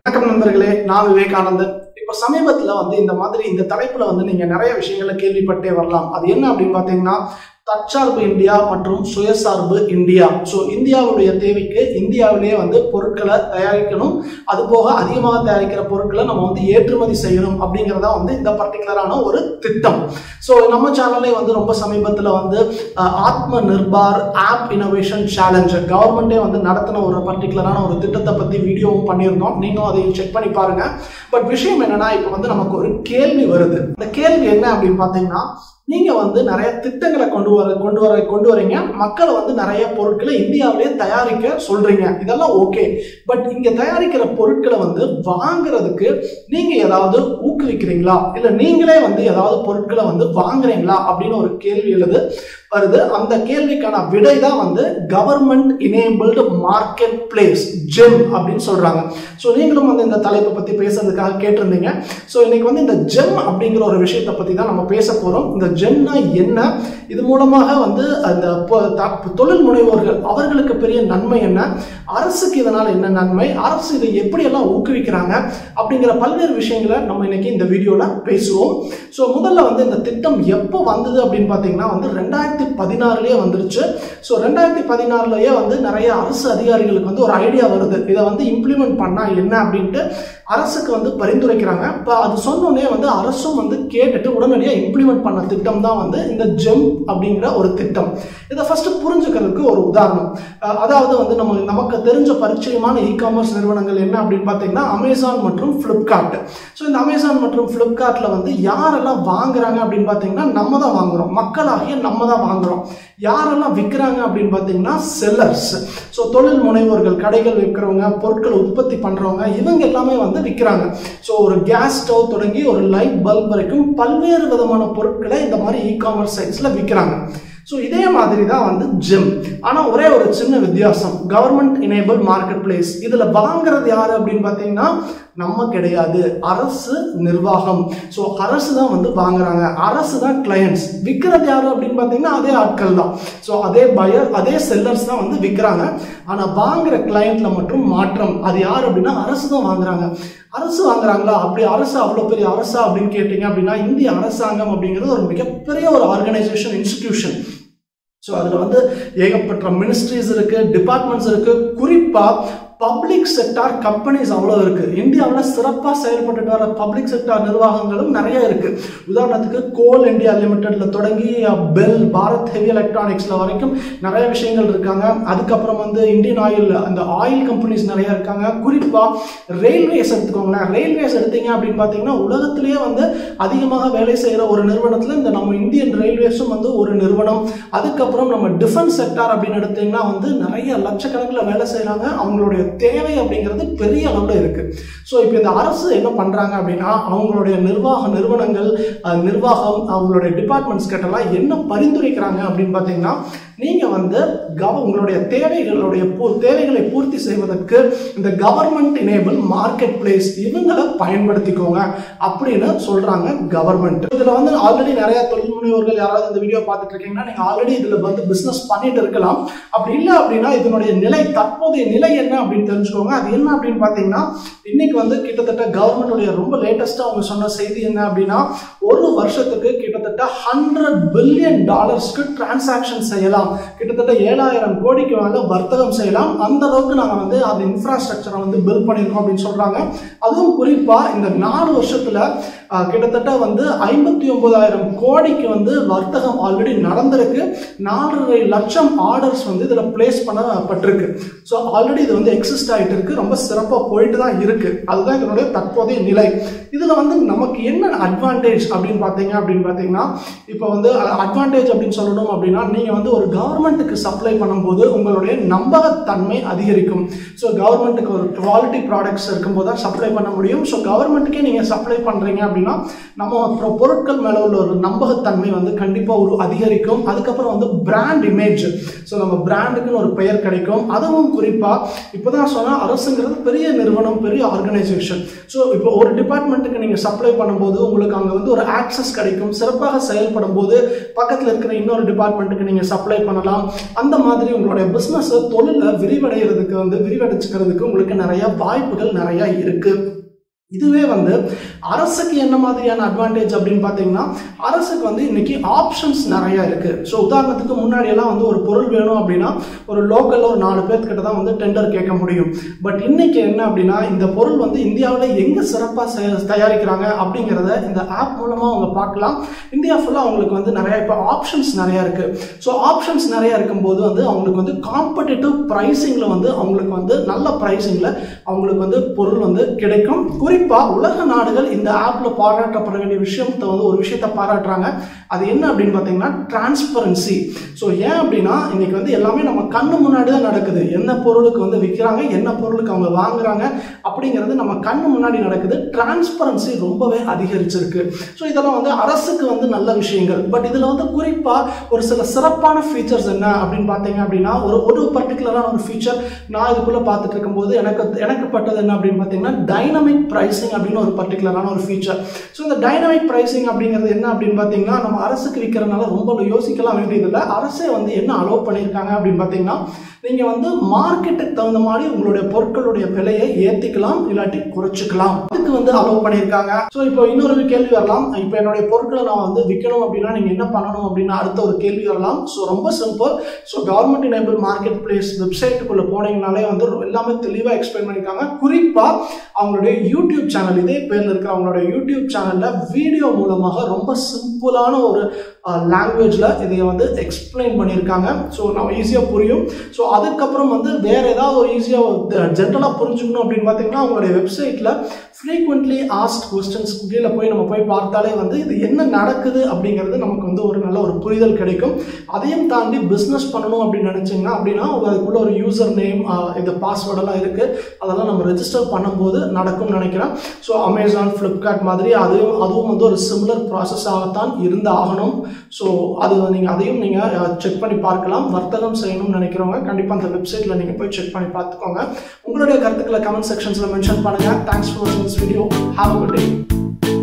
வணக்கம் நண்பர்களே நான் விவேகானந்தன் இப்போ சமீபத்தில் வந்து இந்த மாதிரி இந்த தலைப்புல வந்து நீங்க நிறைய விஷயங்களை கேள்விப்பட்டே வரலாம் அது என்ன அப்படின்னு பார்த்தீங்கன்னா தற்சார்பு இந்தியா மற்றும் சுயசார்பு இந்தியா ஸோ இந்தியாவுடைய தேவைக்கு இந்தியாவிலேயே வந்து பொருட்களை தயாரிக்கணும் அது போக அதிகமாக தயாரிக்கிற பொருட்களை நம்ம வந்து ஏற்றுமதி செய்யணும் அப்படிங்கிறதா வந்து இந்த பர்டிகுலரான ஒரு திட்டம் ஸோ நம்ம சேனல்லே வந்து ரொம்ப சமீபத்தில் வந்து அஹ், ஆத்ம நிர்பார் ஆப் இனோவேஷன் சேலஞ்ச் கவர்மெண்ட்டே வந்து நடத்தின ஒரு பர்டிகுலரான ஒரு திட்டத்தை பற்றி வீடியோவும் பண்ணியிருந்தோம் நீங்களும் அதை செக் பண்ணி பாருங்க பட் விஷயம் என்னன்னா இப்போ வந்து நமக்கு ஒரு கேள்வி வருது அந்த கேள்வி என்ன அப்படின்னு பார்த்தீங்கன்னா நீங்க வந்து நிறைய திட்டங்களை கொண்டு வர கொண்டு வர கொண்டு வரீங்க மக்களை வந்து நிறைய பொருட்களை இந்தியாவிலே தயாரிக்க சொல்றீங்க இதெல்லாம் ஓகே பட் இங்க தயாரிக்கிற பொருட்களை வந்து வாங்குறதுக்கு நீங்க ஏதாவது ஊக்குவிக்கிறீங்களா இல்ல நீங்களே வந்து ஏதாவது பொருட்களை வந்து வாங்குறீங்களா அப்படின்னு ஒரு கேள்வி எழுது வருது அந்த கேள்விக்கான விடை தான் வந்து government enabled market place GeM அப்படின்னு சொல்றாங்க ஸோ நீங்களும் வந்து இந்த தலைப்பை பத்தி பேசுறதுக்காக கேட்டிருந்தீங்க ஸோ இன்னைக்கு வந்து இந்த ஜெம் அப்படிங்கிற ஒரு விஷயத்தை பத்தி தான் நம்ம பேச போறோம் இந்த ஜெம்னா என்ன இது மூலமாக வந்து அந்த பொ- த- தொழில் முனைவோர்கள் அவர்களுக்கு பெரிய நன்மை என்ன அரசுக்கு இதனால் என்ன நன்மை அரசு இதை எப்படியெல்லாம் ஊக்குவிக்கிறாங்க அப்படிங்கிற பல்வேறு விஷயங்களை நம்ம இன்னைக்கு இந்த வீடியோவில் பேசுவோம் ஸோ முதல்ல வந்து இந்த திட்டம் எப்போ வந்தது அப்படின்னு பார்த்தீங்கன்னா வந்து ரெண்டாயிரத்தி பதினாறுலேயே வந்துருச்சு ஸோ ரெண்டாயிரத்தி பதினாறுலயே வந்து நிறைய அரசு அதிகாரிகளுக்கு வந்து ஒரு ஐடியா வருது இதை வந்து இம்ப்ளிமெண்ட் பண்ணால் என்ன அப்படின்ட்டு அரசுக்கு வந்து பரிந்துரைக்கிறாங்க இப்போ அது சொன்னோடனே வந்து அரசும் வந்து கேட்டுட்டு உடனடியாக இம்ப்ளிமெண்ட் பண்ண திட்டம் தான் வந்து இந்த ஜெம் அப்படிங்கிற ஒரு திட்டம் இதை ஃபர்ஸ்ட் புரிஞ்சுக்கிறதுக்கு ஒரு உதாரணம் அஹ் அதாவது வந்து நம்ம நமக்கு தெரிஞ்ச பரிச்சயமான இ காமர்ஸ் நிறுவனங்கள் என்ன அப்படின்னு பார்த்தீங்கன்னா அமேசான் மற்றும் ஃப்ளிப்கார்ட் ஸோ இந்த அமேசான் மற்றும் ஃப்ளிப்கார்ட்டில் வந்து யாரெல்லாம் வாங்குறாங்க அப்படின்னு பார்த்தீங்கன்னா நம்ம தான் வாங்குறோம் மக்களாகிய நம்ம தான் வாங்குறோம் யாரெல்லாம் விற்கிறாங்க அப்படின்னு பார்த்தீங்கன்னா செல்லர்ஸ் ஸோ தொழில் முனைவோர்கள் கடைகள் விற்கிறவங்க பொருட்களை உற்பத்தி பண்ணுறவங்க இவங்க எல்லாமே வந்து விற்கிறாங்க ஸோ ஒரு கேஸ் ஸ்டவ் தொடங்கி ஒரு லைட் பல்ப் வரைக்கும் பல்வேறு விதமான பொருட்களை இந்த மாதிரி இ காமர்ஸ் சைட்ஸில் விற்கிறாங்க ஸோ இதே மாதிரி தான் வந்து ஜிம் ஆனால் ஒரே ஒரு சின்ன வித்தியாசம் கவர்மெண்ட் எனேபிள் மார்க்கெட் பிளேஸ் இதில் வாங்குறது யார் அப்படின்னு பார்த்தீங்கன்னா நம்ம கிடையாது அரசு நிர்வாகம் ஸோ அரசு தான் வந்து வாங்குறாங்க அரசு தான் கிளையண்ட்ஸ் விற்கிறது யாரு அப்படின்னு பார்த்தீங்கன்னா அதே ஆட்கள் தான் ஸோ அதே பயர் அதே செல்லர்ஸ் தான் வந்து விற்கிறாங்க ஆனால் வாங்குற கிளையண்ட்ல மட்டும் மாற்றம் அது யார் அப்படின்னா அரசு தான் வாங்குறாங்க அரசு வாங்குறாங்களா அப்படி அரசு அவ்வளோ பெரிய அரசா அப்படின்னு கேட்டிங்க அப்படின்னா இந்திய அரசாங்கம் அப்படிங்கிறது ஒரு மிகப்பெரிய ஒரு ஆர்கனைசேஷன் இன்ஸ்டிடியூஷன் ஸோ அதில் வந்து ஏகப்பட்ட மினிஸ்ட்ரிஸ் இருக்கு டிபார்ட்மெண்ட்ஸ் இருக்கு குறிப்பாக பப்ளிக் செக்டார் கம்பெனிஸ் அவ்வளோ இருக்கு இந்தியாவில் சிறப்பாக செயல்பட்டுட்டு வர பப்ளிக் செக்டார் நிர்வாகங்களும் நிறைய இருக்கு உதாரணத்துக்கு கோல் இந்தியா லிமிடெட்ல தொடங்கி பெல் பாரத் ஹெவி எலக்ட்ரானிக்ஸ்ல வரைக்கும் நிறைய விஷயங்கள் இருக்காங்க அதுக்கப்புறம் வந்து இந்தியன் ஆயில் அந்த ஆயில் கம்பெனிஸ் நிறைய இருக்காங்க குறிப்பாக ரயில்வேஸ் எடுத்துக்கோங்களேன் ரயில்வேஸ் எடுத்தீங்க அப்படின்னு பார்த்தீங்கன்னா உலகத்திலேயே வந்து அதிகமாக வேலை செய்கிற ஒரு நிறுவனத்தில் இந்த நம்ம இந்தியன் ரயில்வேஸும் வந்து ஒரு நிறுவனம் அதுக்கப்புறம் நம்ம டிஃபென்ஸ் செக்டார் அப்படின்னு எடுத்தீங்கன்னா வந்து நிறைய லட்சக்கணக்கில் வேலை செய்கிறாங்க அவங்களுடைய தேவை அப்படிங்கிறது பெரிய அளவில் இருக்கு ஸோ இப்போ இந்த அரசு என்ன பண்ணுறாங்க அப்படின்னா அவங்களுடைய நிர்வாக நிறுவனங்கள் அஹ், நிர்வாகம் அவங்களுடைய டிபார்ட்மெண்ட்ஸ் கிட்டலாம் என்ன பரிந்துரைக்கிறாங்க அப்படின்னு பார்த்தீங்கன்னா நீங்கள் வந்து கவ உங்களுடைய தேவைகளுடைய பூ- தேவைகளை பூர்த்தி செய்வதற்கு இந்த கவர்மெண்ட் எனேபிள் மார்க்கெட் பிளேஸ் இவங்களை பயன்படுத்திக்கோங்க அப்படின்னு சொல்றாங்க கவர்மெண்ட் இதுல வந்து ஆல்ரெடி நிறைய தொழில் முனைவோர்கள் யாராவது இந்த வீடியோ பார்த்துட்டு இருக்கீங்கன்னா நீங்க ஆல்ரெடி இதுல வந்து பிசினஸ் பண்ணிட்டு இருக்கலாம் அப்படி இல்லை அப்படின்னா இதனுடைய நிலை தற்போதைய நிலை என்ன அப்படின்னு தெரிஞ்சுக்கோங்க அது என்ன அப்படின்னு பார்த்தீங்கன்னா இன்னைக்கு வந்து கிட்டத்தட்ட கவர்மெண்டுடைய ரொம்ப லேட்டஸ்டா அவங்க சொன்ன செய்தி என்ன அப்படின்னா ஒரு வருஷத்துக்கு கிட்டத்தட்ட ஹண்ட்ரட் பில்லியன் டாலர்ஸ்க்கு டிரான்சாக்ஷன் செய்யலாம் கிட்டத்தட்ட ஏழாயிரம் கோடிக்கு மேல வர்த்தகம் செய்யலாம் அந்த அளவுக்கு நாங்கள் வந்து அந்த இன்ஃப்ராஸ்ட்ரக்சரை வந்து பில்ட் பண்ணியிருக்கோம் அப்படின்னு சொல்றாங்க அதுவும் குறிப்பா இந்த நாலு வருஷத்துல ஆஹ், கிட்டத்தட்ட வந்து ஐம்பத்தி ஒன்பதாயிரம் கோடிக்கு வந்து வர்த்தகம் ஆல்ரெடி நடந்திருக்கு நாலரை லட்சம் ஆர்டர்ஸ் வந்து இதுல பிளேஸ் பண்ணப்பட்டிருக்கு ஸோ ஆல்ரெடி இது வந்து எக்ஸிஸ்ட் ஆகிட்டு இருக்கு ரொம்ப சிறப்பாக போயிட்டு தான் இருக்கு அதுதான் இதனுடைய தற்போதைய நிலை இதுல வந்து நமக்கு என்ன அட்வான்டேஜ் அப்படின்னு பார்த்தீங்க அப்படின்னு பார்த்தீங்கன்னா இப்போ வந்து அட்வான்டேஜ் அப்படின்னு சொல்லணும் அப்படின்னா நீங்க வந்து ஒரு கவர்மெண்ட்டுக்கு சப்ளை பண்ணும்போது உங்களுடைய நம்பகத்தன்மை அதிகரிக்கும் ஸோ கவர்மெண்ட்டுக்கு ஒரு குவாலிட்டி ப்ராடக்ட்ஸ் இருக்கும்போது தான் சப்ளை பண்ண முடியும் ஸோ கவர்மெண்ட்டுக்கே நீங்க சப்ளை பண்றீங்க அப்படின்னா நம்ம அப்புறம் பொருட்கள் மேல உள்ள ஒரு நம்பகத்தன்மை வந்து கண்டிப்பா ஒரு அதிகரிக்கும் அதுக்கப்புறம் வந்து பிராண்ட் இமேஜ் ஸோ நம்ம பிராண்டுக்குன்னு ஒரு பெயர் கிடைக்கும் அதுவும் குறிப்பா இப்போதான் சொன்னா அரசுங்கிறது பெரிய நிறுவனம் பெரிய ஆர்கனைசேஷன் ஸோ இப்போ ஒரு டிபார்ட்மெண்ட்டுக்கு நீங்க சப்ளை பண்ணும்போது உங்களுக்கு அங்க வந்து ஒரு ஆக்சஸ் கிடைக்கும் சிறப்பாக சிறப்பாக செயல்படும் போது பக்கத்தில் இருக்கிற இன்னொரு டிபார்ட்மெண்ட்டுக்கு நீங்கள் சப்ளை பண்ணலாம் அந்த மாதிரி உங்களுடைய பிஸ்னஸ் தொழிலை விரிவடைகிறதுக்கு வந்து விரிவடைச்சுக்கிறதுக்கு உங்களுக்கு நிறைய வாய்ப்புகள் நிறைய இருக்கு இதுவே வந்து அரசுக்கு என்ன மாதிரியான அட்வான்டேஜ் அப்படின்னு பார்த்தீங்கன்னா அரசுக்கு வந்து இன்னைக்கு ஆப்ஷன்ஸ் நிறைய இருக்கு ஸோ உதாரணத்துக்கு முன்னாடி எல்லாம் வந்து ஒரு பொருள் வேணும் அப்படின்னா ஒரு லோக்கல்ல ஒரு நாலு பேர்கிட்ட தான் வந்து டெண்டர் கேட்க முடியும் பட் இன்னைக்கு என்ன அப்படின்னா இந்த பொருள் வந்து இந்தியாவில் எங்க சிறப்பாக தயாரிக்கிறாங்க அப்படிங்கிறத இந்த ஆப் மூலமா அவங்க பார்க்கலாம் இந்தியா ஃபுல்லாக அவங்களுக்கு வந்து நிறைய இப்போ ஆப்ஷன்ஸ் நிறைய இருக்கு ஸோ ஆப்ஷன்ஸ் நிறைய இருக்கும்போது வந்து அவங்களுக்கு வந்து காம்படிட்டிவ் ப்ரைஸிங்கில் வந்து அவங்களுக்கு வந்து நல்ல ப்ரைஸிங்கில் அவங்களுக்கு வந்து பொருள் வந்து கிடைக்கும் குறிப்பா உலக நாடுகள் இந்த ஆப்ல பாராட்டப்பட வேண்டிய விஷயத்தை வந்து ஒரு விஷயத்த பாராட்டுறாங்க அது என்ன அப்படின்னு பார்த்தீங்கன்னா டிரான்ஸ்பரன்சி ஸோ ஏன் அப்படின்னா இன்னைக்கு வந்து எல்லாமே நம்ம கண்ணு முன்னாடி தான் நடக்குது என்ன பொருளுக்கு வந்து விற்கிறாங்க என்ன பொருளுக்கு அவங்க வாங்குறாங்க அப்படிங்கிறது நம்ம கண்ணு முன்னாடி நடக்குது டிரான்ஸ்பரன்சி ரொம்பவே அதிகரிச்சிருக்கு ஸோ இதெல்லாம் வந்து அரசுக்கு வந்து நல்ல விஷயங்கள் பட் இதில் வந்து குறிப்பாக ஒரு சில சிறப்பான ஃபீச்சர்ஸ் என்ன அப்படின்னு பார்த்தீங்க அப்படின்னா ஒரு ஒரு பர்டிகுலரான ஒரு ஃபீச்சர் நான் இதுக்குள்ளே பார்த்துட்டு இருக்கும்போது எனக்கு எனக்கு பட்டது என்ன அப்படின்னு பார்த்தீங்கன்னா டைனமிக் ப்ரைசிங் அப்படின்னு ஒரு பர்டிகுலரான ஒரு ஃபீச்சர் ஸோ இந்த டைனமிக் ப்ரைசிங் அப்படிங்கிறது என்ன அப்படின்னு பார்த்தீங்கன்னா நம்ம அரசுக்கு விற்கிறனால ரொம்ப யோசிக்கலாம் வேண்டியதில்லை அரசே வந்து என்ன அலோவ் பண்ணியிருக்காங்க அப்படின்னு பார்த்தீங்கன்னா நீங்கள் வந்து மார்க்கெட்டுக்கு தகுந்த மாதிரி உங்களுடைய பொருட்களுடைய விலையை ஏற்றிக்கலாம் இல்லாட்டி குறைச்சிக்கலாம் அதுக்கு வந்து அலோவ் பண்ணியிருக்காங்க ஸோ இப்போ இன்னொரு கேள்வி வரலாம் இப்போ என்னுடைய பொருட்களை நான் வந்து விற்கணும் அப்படின்னா நீங்கள் என்ன பண்ணணும் அப்படின்னு அடுத்த ஒரு கேள்வி வரலாம் ஸோ ரொம்ப simple so government enable market place வெப்சைட்டுக்குள்ளே போனீங்கனாலே வந்து எல்லாமே தெளிவாக எக்ஸ்பிளைன் பண்ணியிருக்காங்க குறிப்பாக அவங்களுடைய யூடியூப் சேனல் இதே பேரில் இருக்கிற அவங்களுடைய யூடியூப் சேனலில் வீடியோ மூலமாக ரொம்ப சிம்பிளான ஒரு லாங்குவேஜில் இதை வந்து எக்ஸ்பிளைன் பண்ணியிருக்காங்க ஸோ நம்ம ஈஸியாக புரியும் ஸோ அதுக்கப்புறம் வந்து வேறு ஏதாவது ஒரு ஈஸியாக ஜென்ரலாக புரிஞ்சுக்கணும் அப்படின்னு பார்த்தீங்கன்னா அவங்களுடைய வெப்சைட்டில் ஃப்ரீக்வெண்ட்லி ஆஸ்ட் கொஸ்டின்ஸ் கீழே போய் நம்ம போய் பார்த்தாலே வந்து இது என்ன நடக்குது அப்படிங்கிறது நமக்கு வந்து ஒரு நல்ல ஒரு புரிதல் கிடைக்கும் அதையும் தாண்டி பிஸ்னஸ் பண்ணணும் அப்படின்னு நினச்சிங்கன்னா அப்படின்னா அதுக்குள்ள ஒரு யூசர் நேம் இந்த பாஸ்வேர்டெல்லாம் இருக்குது அதெல்லாம் நம்ம ரெஜிஸ்டர் பண்ணும்போது நடக்கும்னு நினைக்கிறேன் ஸோ அமேசான் ஃப்ளிப்கார்ட் மாதிரி அதுவும் அதுவும் வந்து ஒரு சிமிலர் ப்ராசஸாகத்தான் இருந்து ஆகணும் ஸோ அது நீங்கள் அதையும் நீங்கள் செக் பண்ணி பார்க்கலாம் வர்த்தகம் செய்யணும்னு நினைக்கிறவங்க கண்டிப்பாக அந்த வெப்சைட்டில் நீங்கள் போய் செக் பண்ணி பார்த்துக்கோங்க உங்களுடைய கருத்துக்களை கமெண்ட் செக்ஷன்ஸில் மென்ஷன் பண்ணுங்கள் தேங்க்ஸ் ஃபார் வாட்சிங் this video have a good day